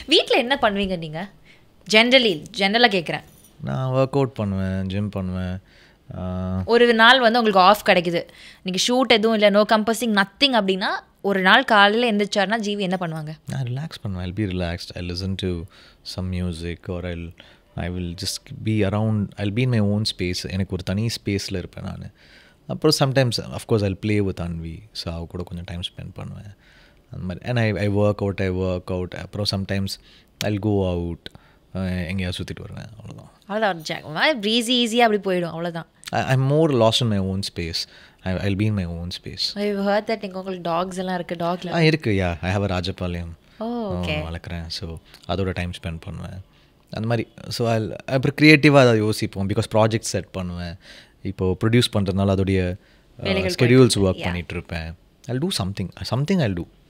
வீட்டில் என்ன பண்ணுவீங்க நீங்கள் ஜென்ரலி ஜென்ரலாக கேட்குறேன் நான் ஒர்க் அவுட் பண்ணுவேன் ஜிம் பண்ணுவேன் ஆஹ், ஒரு நாள் வந்து உங்களுக்கு ஆஃப் கிடைக்குது நீங்கள் ஷூட் எதுவும் இல்லை நோ கம்பஸிங் நத்திங் அப்படின்னா ஒரு நாள் காலையில் எந்திரிச்சாருன்னா ஜீவி என்ன பண்ணுவாங்க நான் ரிலாக்ஸ் பண்ணுவேன் I'll be relaxed I listen to some music or I'll I will just be around I'll be in my own space எனக்கு ஒரு தனி ஸ்பேஸில் இருப்பேன் நான் அப்புறம் sometimes of course I'll play with Anvi so அவ கூட கொஞ்சம் டைம் ஸ்பெண்ட் பண்ணுவேன் அந்த மாதிரி and I I work out I work out அப்புறம் சம்டைம்ஸ் ஐல் கோ அவுட் எங்கேயாவது சுற்றிட்டு வருவேன் அவ்வளோதான் அவ்வளோதான் ஜாக் ப்ரீஸி ஈஸியாக அப்படி போயிடும் அவ்வளோதான் I am more lost in my own space I I'll be in my own space I heard that நீங்கள் உங்களுக்கு டாக்ஸ் எல்லாம் இருக்குது டாக்ல ஆ இருக்கு yeah I have a Rajapalayam oh okay வளர்க்குறேன் ஸோ அதோட டைம் ஸ்பெண்ட் பண்ணுவேன் அந்த மாதிரி ஸோ அப்புறம் க்ரியேட்டிவாக அதை யோசிப்போம் பிகாஸ் ப்ராஜெக்ட் செட் பண்ணுவேன் இப்போது ப்ரொடியூஸ் பண்ணுறதுனால அதோடைய ஸ்கெடியூல்ஸ் ஒர்க் பண்ணிட்டு இருப்பேன் I do something something I two